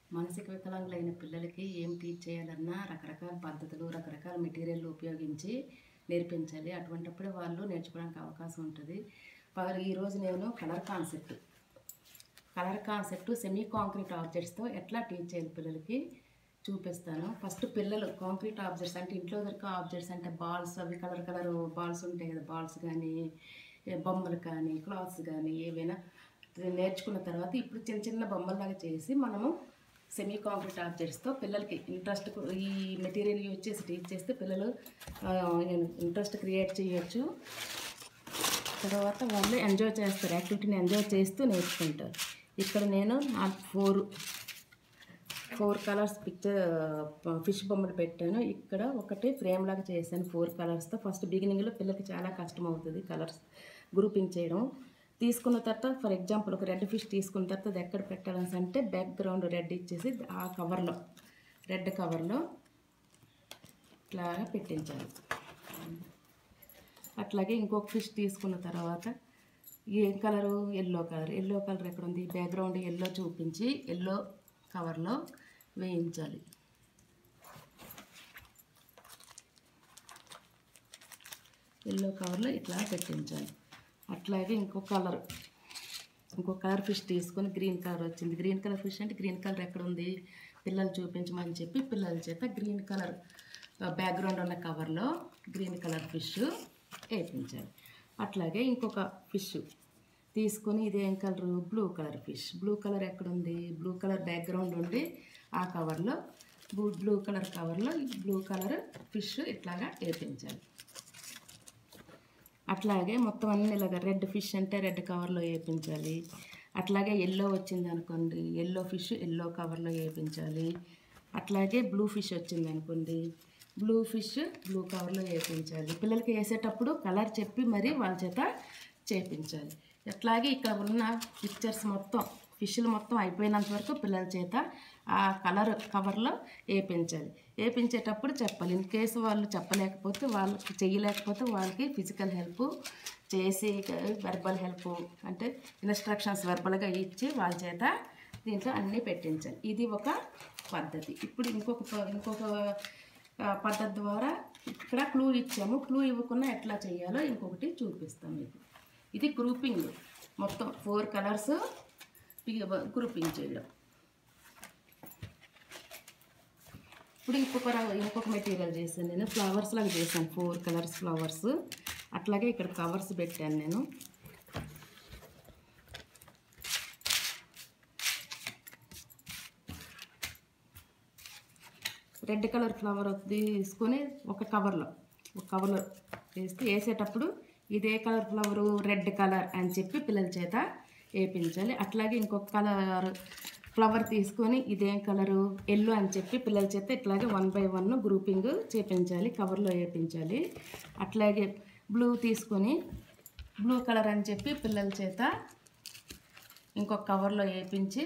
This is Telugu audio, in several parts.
మానసిక వికలాంగులైన పిల్లలకి ఏం టీచ్ చేయాలన్నా రకరకాల పద్ధతులు రకరకాల మెటీరియల్ ఉపయోగించి నేర్పించాలి అటువంటప్పుడే వాళ్ళు నేర్చుకోవడానికి అవకాశం ఉంటుంది ప- ఈరోజు నేను colour concept colour concept semi concrete ఆబ్జెక్ట్స్తో ఎట్లా టీచ్ చేయాలి పిల్లలకి చూపిస్తాను ఫస్ట్ పిల్లలు కాంక్రీట్ ఆబ్జెక్ట్స్ అంటే ఇంట్లో దొరికే ఆబ్జెక్ట్స్ అంటే బాల్స్ అవి కలర్ కలర్ బాల్స్ ఉంటాయి కదా బాల్స్ కానీ ఏ బొమ్మలు కానీ క్లాత్స్ కానీ ఏవైనా నేర్చుకున్న తర్వాత ఇప్పుడు చిన్న చిన్న బొమ్మల్లాగా చేసి మనము సెమీ కాంక్రీట్ ఆబ్జెక్ట్స్తో పిల్లలకి ఇంట్రెస్ట్ ఈ మెటీరియల్ యూజ్ చేసి టీచ్ చేస్తే పిల్లలు ఇంట్రెస్ట్ క్రియేట్ చేయొచ్చు తర్వాత వాళ్ళు ఎంజాయ్ చేస్తారు యాక్టివిటీని ఎంజాయ్ చేస్తూ నేర్చుకుంటారు ఇక్కడ నేను four four colours picture fish బొమ్మలు పెట్టాను ఇక్కడ ఒకటి ఫ్రేమ్ లాగా చేశాను ఫోర్ కలర్స్తో ఫస్ట్ బిగినింగ్లో పిల్లలకి చాలా కష్టం అవుతుంది కలర్స్ గ్రూపింగ్ చేయడం తీసుకున్న తర్వాత ఫర్ ఎగ్జాంపుల్ ఒక రెడ్ ఫిష్ తీసుకున్న తర్వాత అది ఎక్కడ పెట్టాలని అంటే బ్యాక్గ్రౌండ్ రెడ్ ఇచ్చేసి ఆ కవర్లో రెడ్ కవర్లో ఇట్లాగా పెట్టించాలి అట్లాగే ఇంకొక ఫిష్ తీసుకున్న తర్వాత ఏ colour yellow colour yellow colour ఎక్కడ ఉంది బ్యాక్గ్రౌండ్ ఎల్లో చూపించి ఎల్లో కవర్లో వేయించాలి ఎల్లో కవర్లో ఇట్లా పెట్టించాలి అట్లాగే ఇంకో కలర్ ఇంకో కలర్ ఫిష్ తీసుకొని గ్రీన్ కలర్ వచ్చింది గ్రీన్ కలర్ ఫిష్ అంటే గ్రీన్ కలర్ ఎక్కడ ఉంది పిల్లలు చూపించమని చెప్పి పిల్లల చేత గ్రీన్ కలర్ బ్యాక్గ్రౌండ్ ఉన్న కవర్లో గ్రీన్ కలర్ ఫిష్ వేయించాలి అట్లాగే ఇంకొక ఫిష్ తీసుకొని ఇదేం colour blue colour fish blue colour ఎక్కడ ఉంది బ్లూ కలర్ బ్యాక్గ్రౌండ్ ఉండి ఆ కవర్లో బ్లూ బ్లూ కలర్ కవర్లో బ్లూ కలర్ ఫిష్ ఇట్లాగా వేయించాలి అట్లాగే మొత్తం అన్ని ఇలాగ రెడ్ ఫిష్ అంటే రెడ్ కవర్లో వేయించాలి అట్లాగే ఎల్లో వచ్చింది అనుకోండి ఎల్లో ఫిష్ ఎల్లో కవర్లో వేయించాలి అట్లాగే బ్లూ ఫిష్ వచ్చింది అనుకోండి బ్లూ ఫిష్ బ్లూ కవర్లో వేయించాలి పిల్లలకి వేసేటప్పుడు కలర్ చెప్పి మరి వాళ్ళ చేత చేపించాలి అట్లాగే ఇక్కడ ఉన్న పిక్చర్స్ మొత్తం ఫిష్లు మొత్తం అయిపోయినంత వరకు పిల్లల చేత ఆ కలర్ కవర్లో వేపించాలి వేపించేటప్పుడు చెప్పాలి ఇన్ కేసు వాళ్ళు చెప్పలేకపోతే వాళ్ళకి చేయలేకపోతే వాళ్ళకి ఫిజికల్ హెల్ప్ చేసి వెర్బల్ హెల్ప్ అంటే ఇన్స్ట్రక్షన్స్ వెర్బల్గా ఇచ్చి వాళ్ళ చేత దీంట్లో అన్నీ పెట్టించాలి ఇది ఒక పద్ధతి ఇప్పుడు ఇంకొక ప- ఇంకొక ఆ, పద్ధతి ద్వారా ఇక్కడ క్లూ ఇచ్చాము క్లూ ఇవ్వకుండా ఎట్లా చేయాలో ఇంకొకటి చూపిస్తాం మీకు ఇది గ్రూపింగ్ మొత్తం ఫోర్ కలర్స్ గ్రూపింగ్ చేయడం ఇప్పుడు ఇంకొక ర- ఇంకొక మెటీరియల్ చేశాను నేను ఫ్లవర్స్ లాగా చేశాను ఫోర్ కలర్స్ ఫ్లవర్స్ అట్లాగే ఇక్కడ కవర్స్ పెట్టాను నేను రెడ్ కలర్ ఫ్లవర్ తీసుకొని ఒక కవర్లో ఒక కవర్లో వేస్తే వేసేటప్పుడు ఇదే కలర్ ఫ్లవరు రెడ్ కలర్ అని చెప్పి పిల్లల చేత వేయించాలి అట్లాగే ఇంకొక కలర్ ఫ్లవర్ తీసుకొని ఇదేం కలరు ఎల్లో అని చెప్పి పిల్లల చేత ఇట్లాగే వన్ బై వన్ గ్రూపింగ్ చేపించాలి కవర్లో వేయించాలి అట్లాగే బ్లూ తీసుకొని బ్లూ కలర్ అని చెప్పి పిల్లల చేత ఇంకొక కవర్లో వేయించి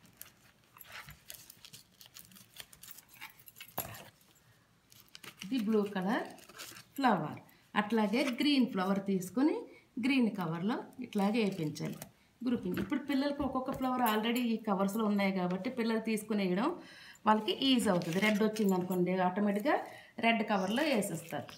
ఇది బ్లూ కలర్ ఫ్లవర్ అట్లాగే గ్రీన్ ఫ్లవర్ తీసుకొని గ్రీన్ కవర్లో ఇట్లాగే వేయించాలి గ్రూపింగ్ ఇప్పుడు పిల్లలకి ఒక్కొక్క ఫ్లవర్ ఆల్రెడీ ఈ కవర్స్లో ఉన్నాయి కాబట్టి పిల్లలు తీసుకుని వేయడం వాళ్ళకి ఈజీ అవుతుంది రెడ్ వచ్చింది అనుకోండి ఆటోమేటిక్గా రెడ్ కవర్లో వేసేస్తారు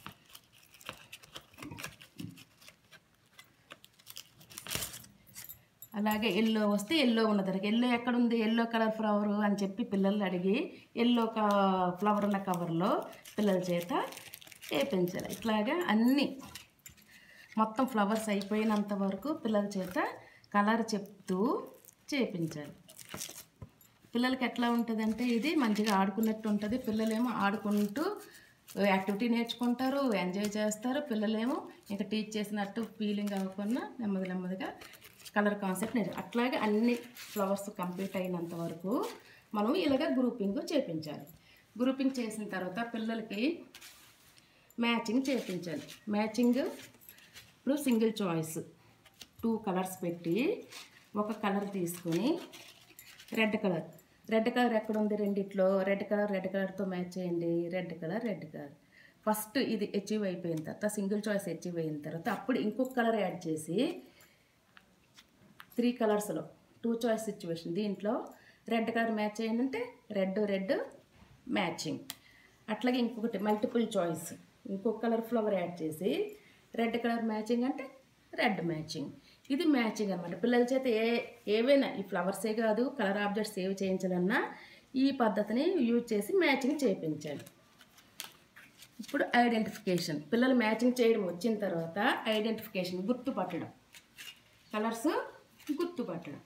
అలాగే ఎల్లో వస్తే ఎల్లో ఉన్న దగ్గర ఎల్లో ఎక్కడ ఉంది ఎల్లో కలర్ ఫ్లవర్ అని చెప్పి పిల్లల్ని అడిగి ఎల్లో క ఫ్లవర్ ఉన్న కవర్లో పిల్లల చేత వేపించాలి ఇట్లాగా అన్నీ మొత్తం ఫ్లవర్స్ అయిపోయినంత వరకు పిల్లల చేత కలర్ చెప్తూ చేపించాలి పిల్లలకి ఎట్లా ఉంటుందంటే ఇది మంచిగా ఆడుకున్నట్టు ఉంటుంది పిల్లలేమో ఆడుకుంటూ యాక్టివిటీ నేర్చుకుంటారు ఎంజాయ్ చేస్తారు పిల్లలేమో ఇంకా టీచ్ చేసినట్టు ఫీలింగ్ అవ్వకుండా నెమ్మది నెమ్మదిగా కలర్ కాన్సెప్ట్ నేర్చు అట్లాగే అన్ని ఫ్లవర్స్ కంప్లీట్ అయినంత వరకు మనం ఇలాగ గ్రూపింగ్ చేపించాలి గ్రూపింగ్ చేసిన తర్వాత పిల్లలకి మ్యాచింగ్ చేపించాలి మ్యాచింగ్ ఇప్పుడు సింగిల్ చాయిస్ టూ కలర్స్ పెట్టి ఒక కలర్ తీసుకొని రెడ్ కలర్ రెడ్ కలర్ ఎక్కడ ఉంది రెండిట్లో రెడ్ కలర్ రెడ్ కలర్తో మ్యాచ్ చేయండి red colour red colour first ఇది అచీవ్ అయిపోయిన తర్వాత సింగిల్ చాయిస్ అచీవ్ అయిన తర్వాత అప్పుడు ఇంకొక కలర్ యాడ్ చేసి త్రీ కలర్స్లో టూ చాయిస్ సిచ్యువేషన్ దీంట్లో రెడ్ కలర్ మ్యాచ్ చేయండి అంటే రెడ్ రెడ్ మ్యాచింగ్ అట్లాగే ఇంకొకటి మల్టిపుల్ చాయిస్ ఇంకొక కలర్ ఫ్లవర్ యాడ్ చేసి రెడ్ కలర్ మ్యాచింగ్ అంటే రెడ్ మ్యాచింగ్ ఇది మ్యాచింగ్ అనమాట పిల్లల చేత ఏ ఏవైనా ఈ ఫ్లవర్సే కాదు కలర్ ఆబ్జెక్ట్స్ ఏవి చేయించాలన్నా ఈ పద్ధతిని యూజ్ చేసి మ్యాచింగ్ చేయించాలి ఇప్పుడు ఐడెంటిఫికేషన్ పిల్లలు మ్యాచింగ్ చేయడం వచ్చిన తర్వాత ఐడెంటిఫికేషన్ గుర్తుపట్టడం కలర్స్ గుర్తుపట్టడం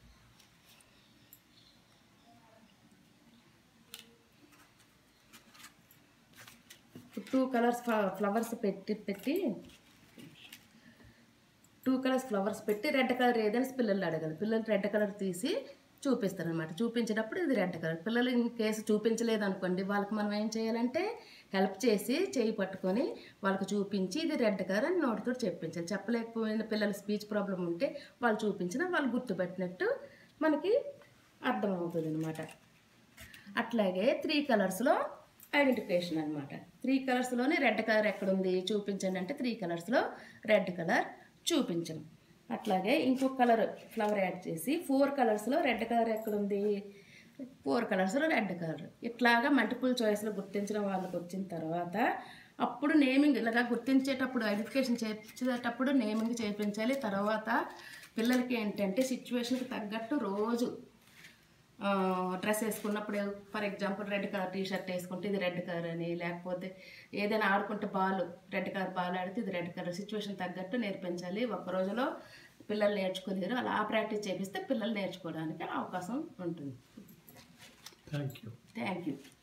టూ కలర్స్ ఫ్లవర్స్ పెట్టి పెట్టి టూ కలర్స్ ఫ్లవర్స్ పెట్టి రెడ్ కలర్ ఏదైనా పిల్లలు అడగాలి పిల్లలు రెడ్ కలర్ తీసి చూపిస్తారు అనమాట చూపించేటప్పుడు ఇది రెడ్ కలర్ పిల్లలు ఇన్ కేసు చూపించలేదు అనుకోండి వాళ్ళకి మనం ఏం చేయాలంటే హెల్ప్ చేసి చేయి పట్టుకొని వాళ్ళకి చూపించి ఇది రెడ్ కలర్ అని నోటితో చెప్పించాలి చెప్పలేకపోయిన పిల్లల స్పీచ్ ప్రాబ్లం ఉంటే వాళ్ళు చూపించినా వాళ్ళు గుర్తుపెట్టినట్టు మనకి అర్థమవుతుంది అనమాట అట్లాగే త్రీ కలర్స్లో ఐడెంటిఫికేషన్ అనమాట త్రీ కలర్స్లోనే రెడ్ కలర్ ఎక్కడుంది చూపించండి అంటే త్రీ కలర్స్లో రెడ్ కలర్ చూపించండి అట్లాగే ఇంకొక కలర్ ఫ్లవర్ యాడ్ చేసి ఫోర్ కలర్స్లో రెడ్ కలర్ ఎక్కడుంది ఫోర్ కలర్స్లో రెడ్ కలర్ ఇట్లాగా మల్టిపుల్ చాయిస్లో గుర్తించడం వాళ్ళకి వచ్చిన తర్వాత అప్పుడు నేమింగ్ ఇలాగా గుర్తించేటప్పుడు ఐడెంటిఫికేషన్ చేసేటప్పుడు నేమింగ్ చేయించాలి తర్వాత పిల్లలకి ఏంటంటే సిచ్యువేషన్కి తగ్గట్టు రోజు డ్రెస్ వేసుకున్నప్పుడు for example red colour T shirt వేసుకుంటే ఇది రెడ్ కలర్ అని లేకపోతే ఏదైనా ఆడుకుంటే బాల్ రెడ్ కలర్ బాల్ ఆడితే ఇది రెడ్ కలర్ సిచ్యువేషన్ తగ్గట్టు నేర్పించాలి ఒక్క రోజులో పిల్లలు నేర్చుకోలేరు అలా ప్రాక్టీస్ చేపిస్తే పిల్లలు నేర్చుకోవడానికి అవకాశం ఉంటుంది థ్యాంక్ యూ థ్యాంక్ యూ